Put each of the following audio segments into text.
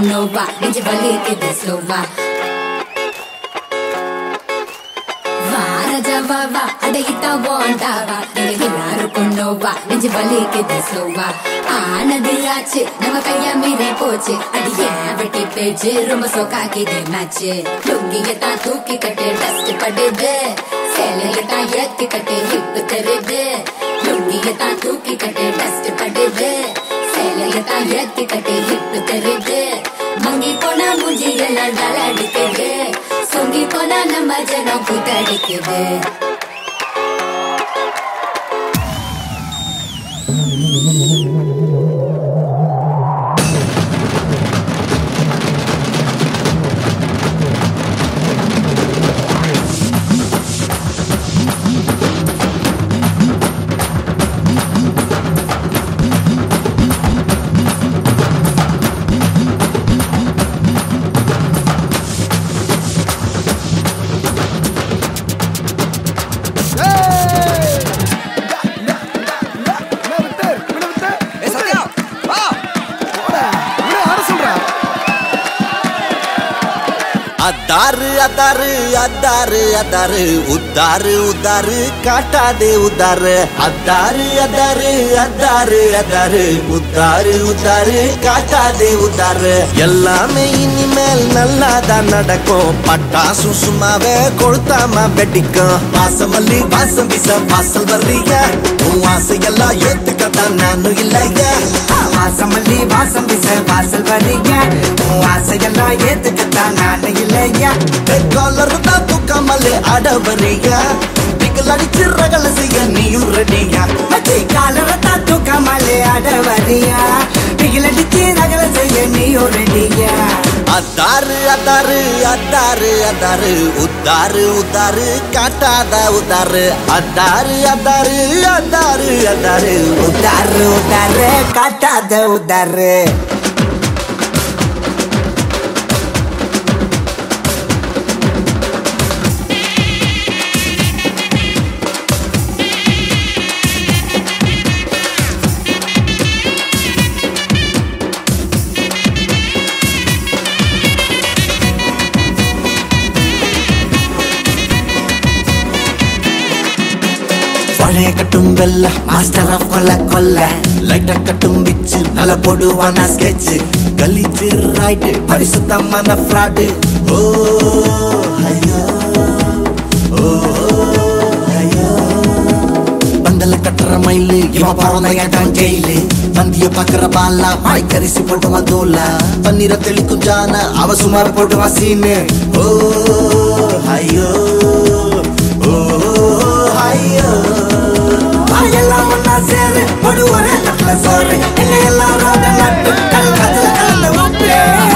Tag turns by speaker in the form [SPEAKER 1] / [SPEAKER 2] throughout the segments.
[SPEAKER 1] நோவா நெஞ்சு வலிக்குது ஸ்லோவா வாரஜவா வா அடையிட்டா வாண்டாவா எனக்கு யாருக்கும் நோவா நெஞ்சு வலிக்குது ஸ்லோவா ஆனது ஆச்சு நம்ம கையா மீறி போச்சு அது ஏன் வெட்டி பேச்சு ரொம்ப சோக்காக்கிது மேட்ச் லுங்கிய தான் தூக்கி கட்டு டஸ்ட் படுது சேலைய தான் ஏத்தி கட்டு ஹிப்பு தருது லுங்கிய தான் தூக்கி கட்டு டஸ்ட் படுது சேலைய தான் ஏத்தி கட்டு ஹிப்பு தருது மங்கி போனா மூஞ்சி எல்லாம் டல அடிக்குது சொங்கி போனா நம்ம ஜனம் கூத்தடிக்குது
[SPEAKER 2] ஏய் சத்யா வா
[SPEAKER 3] அதாரு அதாரு அதாரு அதாரு உத்தாரு உத்தாரு காட்டாதே உத்தாரு அதாரு அதாரு அதாரு அதாரு உத்தாரு உத்தாரு காட்டாதே உத்தாரு எல்லாமே இனிமேல் நல்லாதான் நடக்கும் பட்டாசு சும்மாவே கொளுத்தாம வெடிக்கும் வாசமல்லி வாசம் வீச வாசல் வர்றீங்க உன் ஆசையெல்லாம் ஏத்துக்கத்தான் நானும் இல்லையா
[SPEAKER 4] வாசமல்லி வாசம் வீச வாசல் வரீங்க உன் ஆசையெல்லாம் ஏத்துக்கத்தான் நான் இல்லையா
[SPEAKER 3] காலர் தான் தூக்காமலே ஆட வர்றீங்க நீங்கள் அடிச்சு ரகல செய்ய நீயும் ரெடியா
[SPEAKER 4] மச்சி காலரத்தா தூக்கமாலே ஆட வரியா பிகிலடிச்சு ரகல செய்ய நீயும் ரெடியா
[SPEAKER 3] அதாரு அதாரு அதாரு அதாரு உத்தாரு உத்தாரு காட்டாத உத்தாரு அதாரு அதாரு அதாரு அதாரு
[SPEAKER 4] உதாரு உதாரு காட்டாத உதாரு பழைய கட்டும் வெல்ல மாஸ்டர் ஆஃப் கொல்ல கொல்ல லைட்டா கட்டும் விச்சு நல்ல போடுவான ஸ்கெட்ச் கலிச்சு ரைட்டு பரிசுத்தமான ஃப்ராடு ஓ ஐயோ ஓ ஐயோ பந்தல கட்டுற மயிலு இவன் பறந்த ஏட்டான் ஜெயிலு வந்திய பாக்குற பாலா வாய் கரிசி போட்டுவான் தோலா பன்னீர தெளிக்கும் ஜான அவ சுமார் போட்டுவான் சீனு ஓ ஐயோ ஓ ஐயோ எல்லாம் ஒன்னா சேரு ஒரு ஒரே தட்டுல சோறு எங்க எல்லாம் ரோட நட்டு கல் கதுல கலந்து உப்பு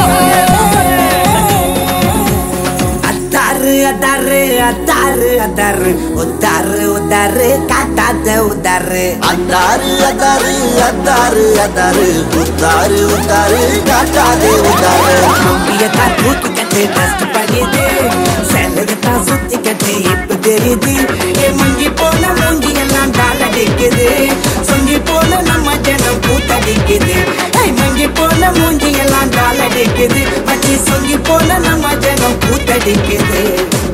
[SPEAKER 4] அத்தாரு அத்தாரு அத்தாரு அத்தாரு உத்தாரு உத்தாரு காட்டாத உத்தாரு
[SPEAKER 3] அதாரு அதாரு அதாரு அதாரு உத்தாரு உத்தாரு காட்டாதே உத்தாரு
[SPEAKER 4] முங்கியத்தான் தூக்கி கட்டு டஸ்ட் பண்ணிது செல்லகத்தான் சுத்தி கட்டு இப்ப தெரியுது என் முங்கி போன மூங்கி எல்லாம் டால் அடிக்குது சொங்கி போன நம்ம ஜனம் கூத்தடிக்குது ஏய், மங்கி போன மூங்கி எல்லாம் டால் அடிக்குது மச்சி சொங்கி போன நம்ம ஜனம் கூத்தடிக்குது